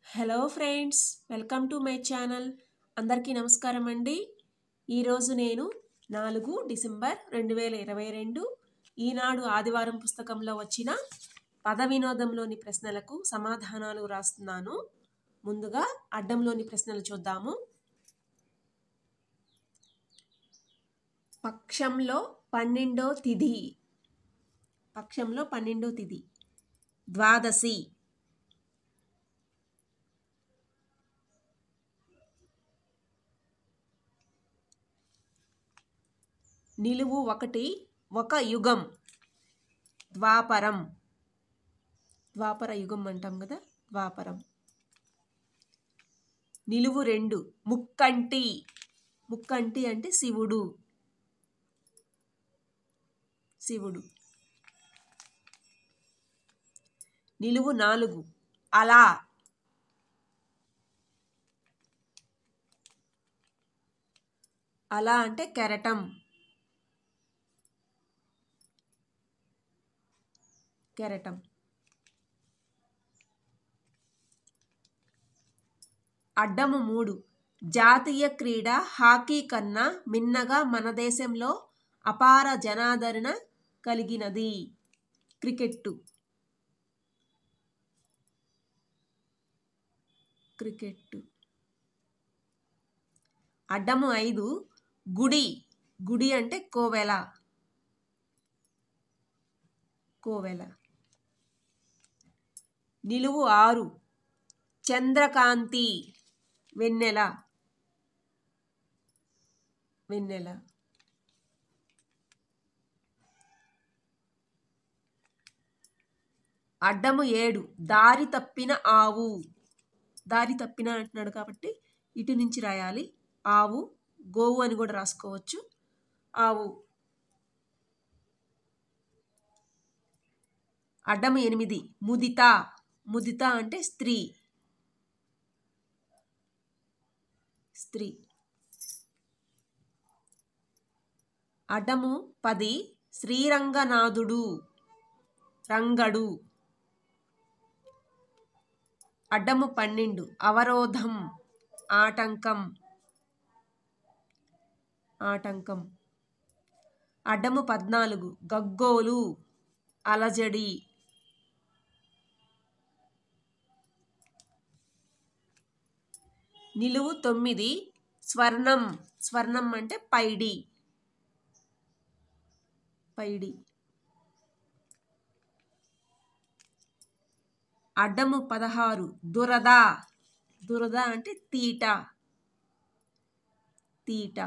hello friends welcome to my channel అందరికీ నమస్కారం అండి ఈరోజు నేను నాలుగు డిసెంబర్ రెండు వేల ఇరవై రెండు ఈనాడు ఆదివారం పుస్తకంలో వచ్చిన పద వినోదంలోని ప్రశ్నలకు సమాధానాలు రాస్తున్నాను ముందుగా అడ్డంలోని ప్రశ్నలు చూద్దాము పక్షంలో పన్నెండో తిథి పక్షంలో పన్నెండో తిథి ద్వాదశి నిలువు ఒకటి ఒక యుగం ద్వాపరం ద్వాపర యుగం అంటాం కదా ద్వాపరం నిలువు రెండు ముక్కంటి ముక్కంటి అంటే శివుడు శివుడు నిలువు నాలుగు అలా అలా అంటే కెరటం కెరటం అడ్డము మూడు జాతీయ క్రీడ హాకీ కన్నా మిన్నగా మన దేశంలో అపార జనాదరణ కలిగినది క్రికెట్టు క్రికెట్టు అడ్డము ఐదు గుడి గుడి అంటే కోవెల కోవెల నిలువు ఆరు చంద్రకాంతి వెన్నెల వెన్నెల అడ్డము ఏడు దారి తప్పిన ఆవు దారి తప్పిన అంటున్నాడు కాబట్టి ఇటు నుంచి రాయాలి ఆవు గోవు అని కూడా రాసుకోవచ్చు ఆవు అడ్డము ఎనిమిది ముదిత ముదిత అంటే స్త్రీ స్త్రీ అడ్డము పది శ్రీరంగనాథుడు రంగడు అడ్డము పన్నెండు అవరోధం ఆటంకం ఆటంకం అడ్డము పద్నాలుగు గగ్గోలు అలజడి నిలువు తొమ్మిది స్వర్ణం స్వర్ణం అంటే పైడి పైడి అడ్డము పదహారు దురద దురద అంటే తీట తీట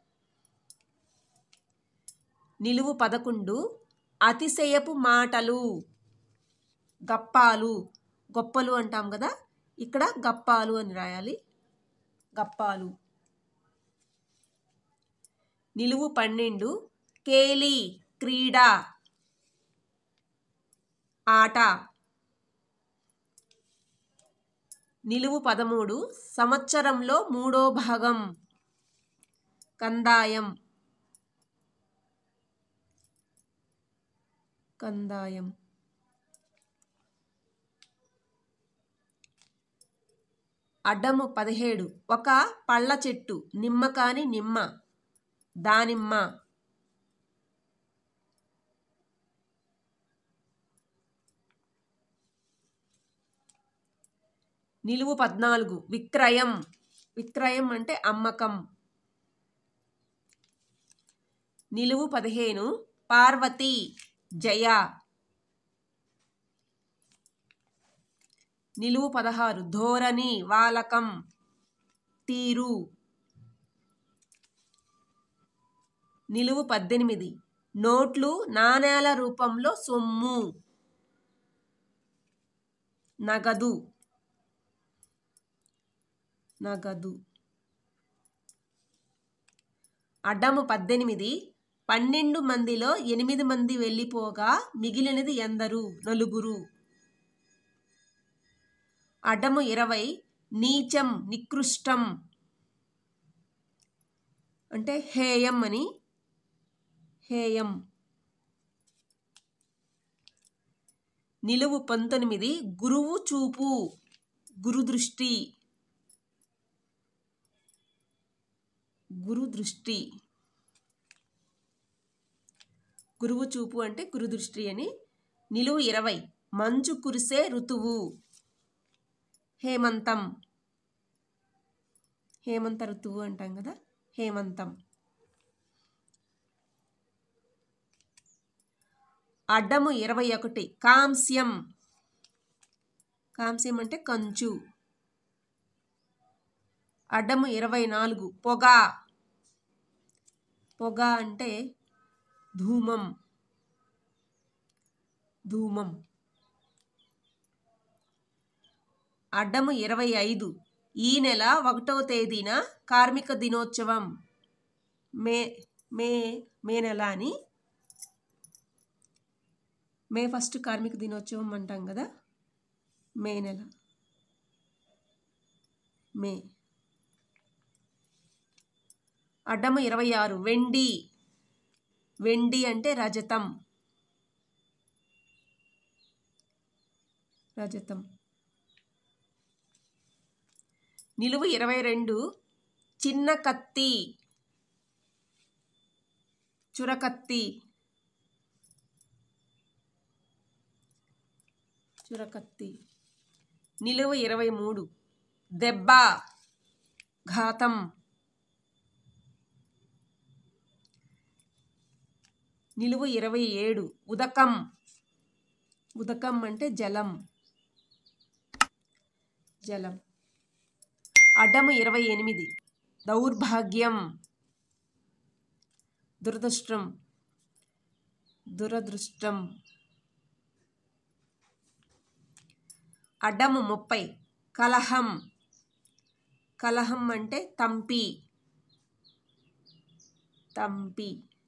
నిలువు పదకొండు అతిశయపు మాటలు గప్పాలు గొప్పలు అంటాం కదా ఇక్కడ గప్పాలు అని రాయాలి గప్పాలు నిలువు పన్నెండు కేలి క్రీడ ఆట నిలువు పదమూడు సంవత్సరంలో మూడో భాగం కందాయం కందాయం అడ్డము పదిహేడు ఒక పళ్ళ చెట్టు నిమ్మ కాని నిమ్మ దానిమ్మ నిలువు పద్నాలుగు విక్రయం విక్రయం అంటే అమ్మకం నిలువు పదిహేను పార్వతి జయ నిలువు పదహారు ధోరణి వాలకం తీరు నిలువు పద్దెనిమిది నోట్లు నాణేల రూపంలో సొమ్ము నగదు నగదు అడ్డము పద్దెనిమిది పన్నెండు మందిలో ఎనిమిది మంది వెళ్ళిపోగా మిగిలినది ఎందరు నలుగురు అడ్డము ఇరవై నీచం నికృష్టం అంటే హేయం అని హేయం నిలువు పంతొమ్మిది గురువు చూపు గురుదృష్టి గురుదృష్టి గురువు చూపు అంటే గురుదృష్టి అని నిలువు ఇరవై మంచు కురిసే ఋతువు హేమంతం హేమంత ఋతువు అంటాం కదా హేమంతం అడ్డము ఇరవై ఒకటి కాంస్యం కాంస్యం అంటే కంచు అడ్డము ఇరవై నాలుగు పొగ పొగ అంటే ధూమం ధూమం అడ్డము ఇరవై ఐదు ఈ నెల ఒకటవ తేదీన కార్మిక దినోత్సవం మే మే మే నెల అని మే ఫస్ట్ కార్మిక దినోత్సవం అంటాం కదా మే నెల మే అడ్డము ఇరవై ఆరు వెండి వెండి అంటే రజతం రజతం నిలువు ఇరవై రెండు చిన్న కత్తి చురకత్తి చురకత్తి నిలువు ఇరవై మూడు దెబ్బ ఘాతం నిలువు ఇరవై ఏడు ఉదకం ఉదకం అంటే జలం జలం అడ్డము ఇరవై ఎనిమిది దౌర్భాగ్యం దురదృష్టం దురదృష్టం అడ్డము ముప్పై కలహం కలహం అంటే తంపి తంపి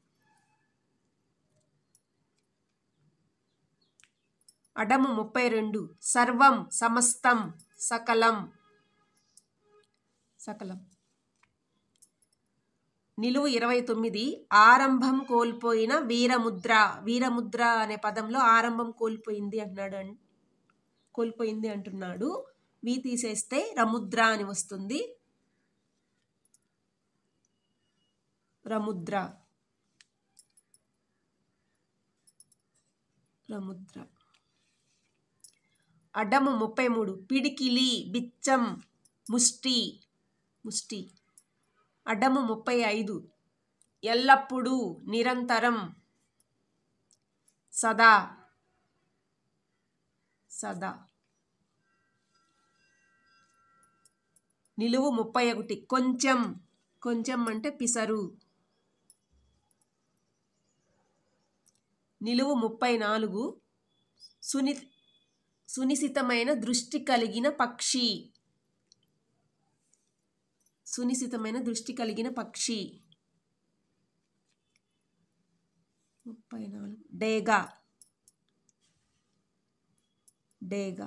అడము ముప్పై రెండు సర్వం సమస్తం సకలం సకలం నిలువు ఇరవై తొమ్మిది ఆరంభం కోల్పోయిన వీరముద్ర వీరముద్ర అనే పదంలో ఆరంభం కోల్పోయింది అంటున్నాడు అన్- కోల్పోయింది అంటున్నాడు వి తీసేస్తే రముద్ర అని వస్తుంది రముద్ర రముద్ర అడ్డము ముప్పై మూడు పిడికిలి బిచ్చం ముష్టి ముష్టి అడ్డము ముప్పై ఐదు ఎల్లప్పుడూ నిరంతరం సదా సదా నిలువు ముప్పై ఒకటి కొంచెం కొంచెం అంటే పిసరు నిలువు ముప్పై నాలుగు సుని సునిశితమైన దృష్టి కలిగిన పక్షి సునిశితమైన దృష్టి కలిగిన పక్షి ముప్పై నాలుగు డేగా డేగా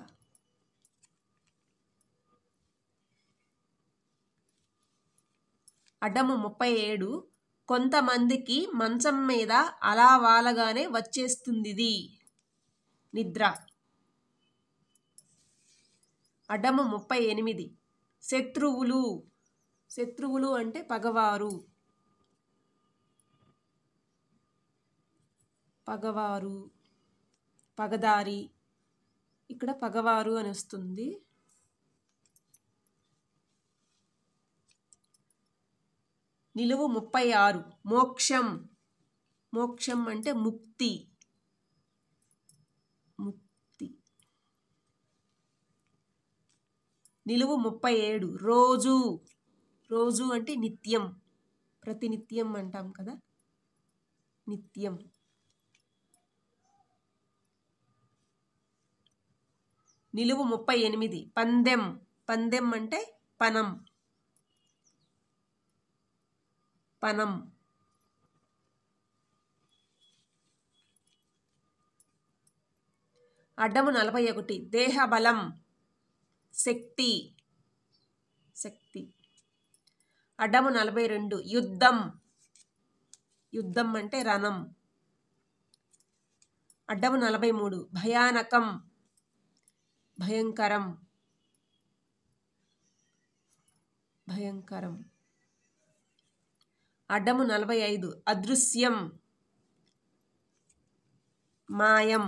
అడ్డము ముప్పై ఏడు కొంతమందికి మంచం మీద అలా వాలగానే వచ్చేస్తుందిది నిద్ర అడ్డము ముప్పై ఎనిమిది శత్రువులు శత్రువులు అంటే పగవారు పగవారు పగదారి ఇక్కడ పగవారు అని వస్తుంది నిలువు ముప్పై ఆరు మోక్షం మోక్షం అంటే ముక్తి ముక్తి నిలువు ముప్పై ఏడు రోజు రోజు అంటే నిత్యం ప్రతినిత్యం అంటాం కదా నిత్యం నిలువు ముప్పై ఎనిమిది పందెం పందెం అంటే పనం పనం అడ్డము నలభై ఒకటి దేహబలం శక్తి శక్తి అడ్డము నలభై రెండు యుద్ధం యుద్ధం అంటే రణం అడ్డము నలభై మూడు భయానకం భయంకరం భయంకరం అడ్డము నలభై ఐదు అదృశ్యం మాయం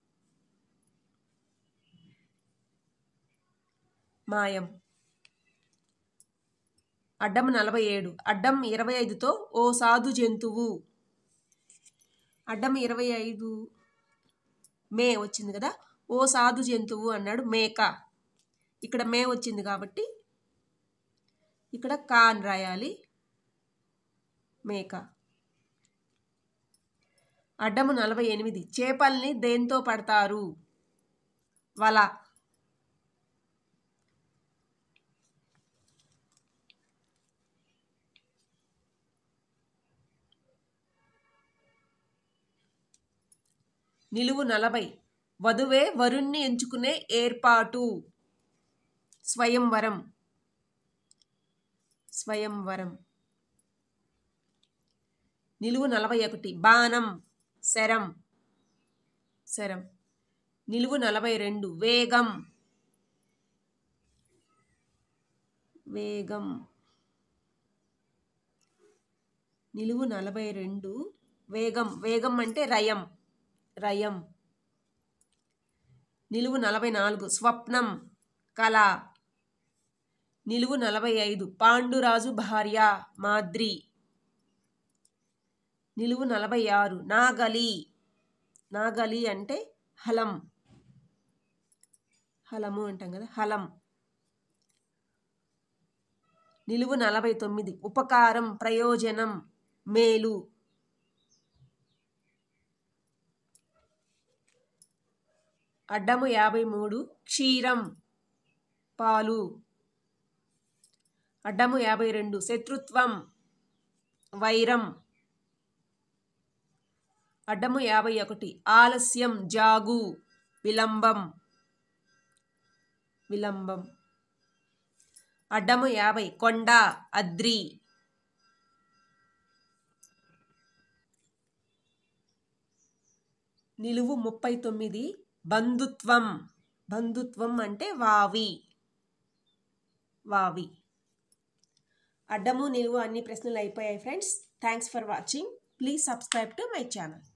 మాయం అడ్డం నలభై ఏడు అడ్డం ఇరవై ఐదుతో ఓ సాధు జంతువు అడ్డం ఇరవై ఐదు మే వచ్చింది కదా ఓ సాధు జంతువు అన్నాడు మేక ఇక్కడ మే వచ్చింది కాబట్టి ఇక్కడ కా అని రాయాలి మేక అడ్డము నలభై ఎనిమిది చేపల్ని దేంతో పడతారు వల నిలువు నలభై వధువే వరుణ్ణి ఎంచుకునే ఏర్పాటు స్వయంవరం స్వయంవరం నిలువు నలభై ఒకటి బాణం శరం శరం నిలువు నలభై రెండు వేగం వేగం నిలువు నలభై రెండు వేగం వేగం అంటే రయం రయం నిలువు నలభై నాలుగు స్వప్నం కళ నిలువు నలభై ఐదు పాండురాజు భార్య మాద్రి నిలువు నలభై ఆరు నాగలి నాగలి అంటే హలం హలము అంటాం కదా హలం నిలువు నలభై తొమ్మిది ఉపకారం ప్రయోజనం మేలు అడ్డము యాభై మూడు క్షీరం పాలు అడ్డము యాభై రెండు శత్రుత్వం వైరం అడ్డము యాభై ఒకటి ఆలస్యం జాగు విలంబం విలంబం అడ్డము యాభై కొండ అద్రి నిలువు ముప్పై తొమ్మిది బంధుత్వం బంధుత్వం అంటే వావి వావి అడ్డము నిలువు అన్ని ప్రశ్నలు అయిపోయాయి friends thanks for watching please subscribe to my channel